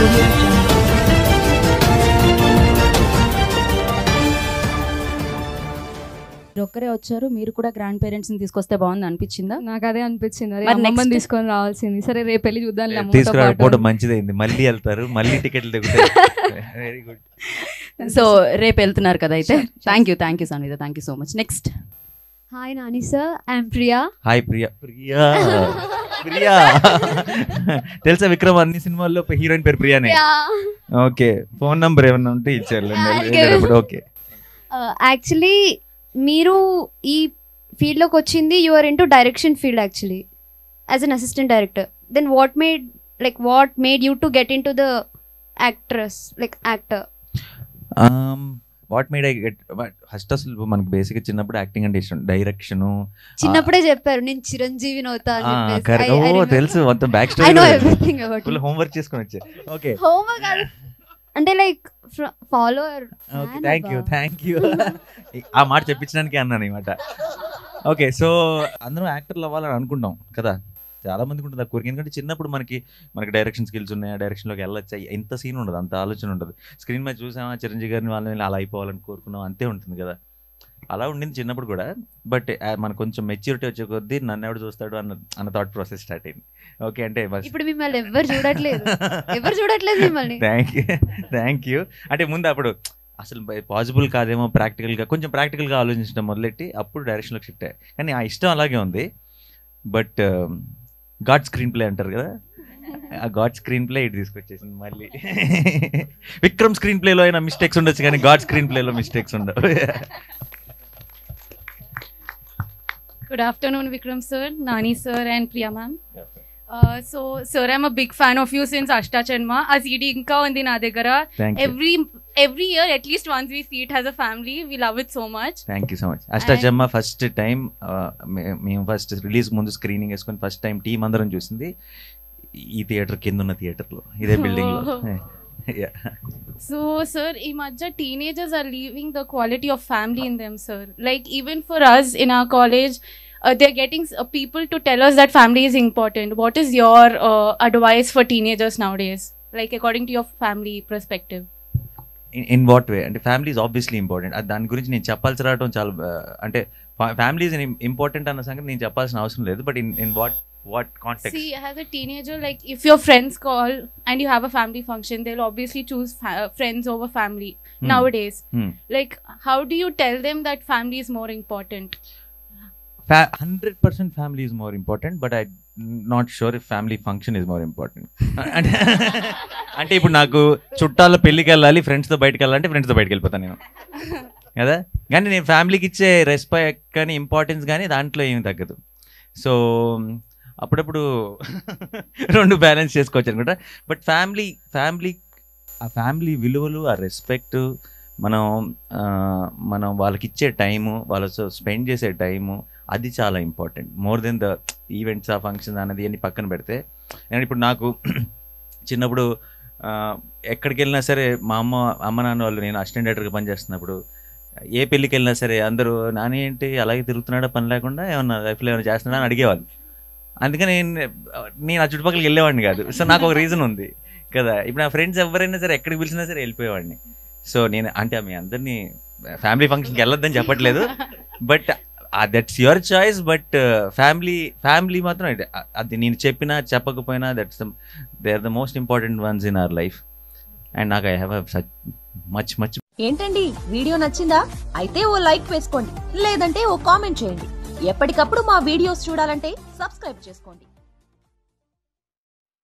audio jungle. మీరు ఒక్కరే వచ్చారు మీరు కూడా గ్రాండ్ పేరెంట్స్ ని తీసుకొస్తే బాగుంది అనిపించిందా నాకు అదే అనిపించింది అరే మరి అమ్మమ్మని next? తీసుకొని రావాల్సింది సరే రేపు వెళ్ళి చూద్దాం లే అమ్మతో తీసుకురాకపోవడం పాటు. మంచిదైంది మళ్ళీ వెళ్తారు మళ్ళీ టికెట్లు దిగుతాయి వెరీ గుడ్ సో రేపు వెళ్తున్నారు కదా అయితే thank you thank you Sangeetha thank you so much next hi Nani sir I'm Priya hi Priya Priya Priya తెలుసా విక్రమ్ అన్ని సినిమాల్లో హీరోయిన్ పేరు ప్రియానే ఓకే ఫోన్ నంబర్ ఏమన్నా ఉంటే ఇచ్చారు ఓకే యాక్చువల్లీ మీరు ఈ ఫీల్డ్లోకి వచ్చింది you are into direction field actually as an assistant director then what made like what made you to get into the actress like actor what made I get first అసలు మనకి basic చిన్నప్పుడు acting అంటే ఇష్టం direction చిన్నప్పుడే చెప్పారు నేను చిరంజీవిని అవుతా అని చెప్పేసి. I- I oh remember. తెలుసు మొత్తం back I know story everything about full it. Homework చేసుకొని వచ్చా ఓకే Homework కాదు. అంటే like follower okay thank you thank you ఆ మాట చెప్పించడానికి అన్నాను అనమాట ఓకే సో అందరం యాక్టర్లు అవ్వాలని అనుకుంటాం కదా చాలా మందికి ఉంటుంది ఆ కోరిక ఎందుకంటే చిన్నప్పుడు మనకి మనకి డైరెక్షన్ స్కిల్స్ ఉన్నాయి ఆ డైరెక్షన్లోకి వెళ్ళొచ్చా ఎంత సీన్ ఉండదు అంత ఆలోచన ఉండదు స్క్రీన్ మీద చూసామా చిరంజీవి గారిని వాళ్ళని అలా అయిపోవాలని కోరుకున్నాం అంతే ఉంటుంది కదా అలా ఉండింది చిన్నప్పుడు కూడా బట్ మనకు కొంచెం మెచ్యూరిటీ వచ్చే కొద్దీ నన్ను ఎవడు చూస్తాడు అన్న అన్న థాట్ ప్రాసెస్ స్టార్ట్ అయింది ఓకే అంటే ఇప్పుడు మిమ్మల్ని ఎవరు చూడట్లేదు ఎవరు చూడట్లేదు మిమ్మల్ని థ్యాంక్ యూ థ్యాంక్ యూ అంటే ముందు అప్పుడు అసలు పాసిబుల్ కాదేమో ప్రాక్టికల్గా కొంచెం ప్రాక్టికల్గా ఆలోచించడం మొదలెట్టి అప్పుడు డైరెక్షన్లోకి షిఫ్ట్ అయ్యాయి కానీ ఆ ఇష్టం అలాగే ఉంది బట్ గాడ్ స్క్రీన్ ప్లే అంటారు కదా ఆ గాడ్ స్క్రీన్ ప్లే ఇటు తీసుకొచ్చేసింది మళ్ళీ విక్రమ్ స్క్రీన్ ప్లేలో అయినా మిస్టేక్స్ ఉండొచ్చు కానీ గాడ్ స్క్రీన్ ప్లేలో మిస్టేక్స్ ఉండవు Good afternoon, Vikram sir, Nani sir, and Priya ma'am. Uh, so, sir, I'm a big fan of you since Ashta Chanma. A CD ఇంకా ఉంది నా దగ్గర thank you every every year, at least once we see it as a family, we love it so much. Thank you so much Ashta Chamma first time మేము first release ముందు screening వేసుకొని first time team అందరం చూసింది ఈ theatre కింద ఉన్న థియేటర్లో ఇదే బిల్డింగ్లో So, sir, ఈ మధ్య teenagers are leaving the quality of family in them, sir. Like even for us in our college, uh, they're getting uh, people to tell us that family is important. What is your uh, advice for teenagers nowadays? Like according to your family perspective. In what way అంటే family is obviously important దాని గురించి నేను చెప్పాల్సి రావడం చాలా uh, అంటే family is important అన్న సంగతి నేను చెప్పాల్సిన అవసరం లేదు but in in what what context See, as a teenager, like if your friends call and you have a family function, they'll obviously choose fa- uh, friends over family nowadays. Like, how do you tell them that family is more important? Hundred percent family is more important but I not sure if family function is more important అంటే అంటే ఇప్పుడు నాకు చుట్టాల పెళ్ళికి వెళ్ళాలి ఫ్రెండ్స్తో బయటకు వెళ్ళాలంటే ఫ్రెండ్స్తో బయటకు వెళ్ళిపోతాను నేను కదా కానీ నేను ఫ్యామిలీకి ఇచ్చే రెస్పెక్ట్ కానీ ఇంపార్టెన్స్ కానీ దాంట్లో ఏమి తగ్గదు సో అప్పుడప్పుడు రెండు బ్యాలెన్స్ చేసుకోవచ్చు అనుకుంటా బట్ ఫ్యామిలీ ఫ్యామిలీ ఆ ఫ్యామిలీ విలువలు ఆ రెస్పెక్ట్ మనం ఆ, మనం వాళ్ళకి ఇచ్చే టైము వాళ్ళతో స్పెండ్ చేసే టైము అది చాలా important more then the events ఆ ఫంక్షన్ అనేది అన్ని పక్కన పెడితే నేను ఇప్పుడు నాకు చిన్నప్పుడు ఆ, ఎక్కడికి వెళ్ళినా సరే మా అమ్మ అమ్మ నాన్న వాళ్ళు నేను అసిస్టెంట్ డైరెక్టర్గా పనిచేస్తున్నప్పుడు ఏ పెళ్ళికి వెళ్ళినా సరే అందరూ నాని ఏంటి అలాగే తిరుగుతున్నాడా పని లేకుండా ఏమన్నా లైఫ్లో ఏమైనా చేస్తున్నాడా అని అడిగేవాళ్ళు అందుకని నేను నేను ఆ చుట్టుపక్కలకి వెళ్ళేవాడిని కాదు సో నాకు ఒక రీజన్ ఉంది కదా ఇప్పుడు నా ఫ్రెండ్స్ ఎవరైనా సరే ఎక్కడికి పిలిచినా సరే వెళ్ళిపోయేవాడిని సో నేను అంటే మీ అందరినీ ఫ్యామిలీ ఫంక్షన్కి వెళ్ళొద్దని చెప్పట్లేదు but that's your choice but family family మాత్రం it- అది నేను చెప్పినా చెప్పకపోయినా that's they are the most important ones in our life and నాకు I have such much much ఏంటండి వీడియో నచ్చిందా అయితే ఓ లైక్ వేసుకోండి లేదంటే ఓ కామెంట్ చేయండి ఎప్పటికప్పుడు మా వీడియోస్ చూడాలంటే సబ్స్క్రైబ్ చేసుకోండి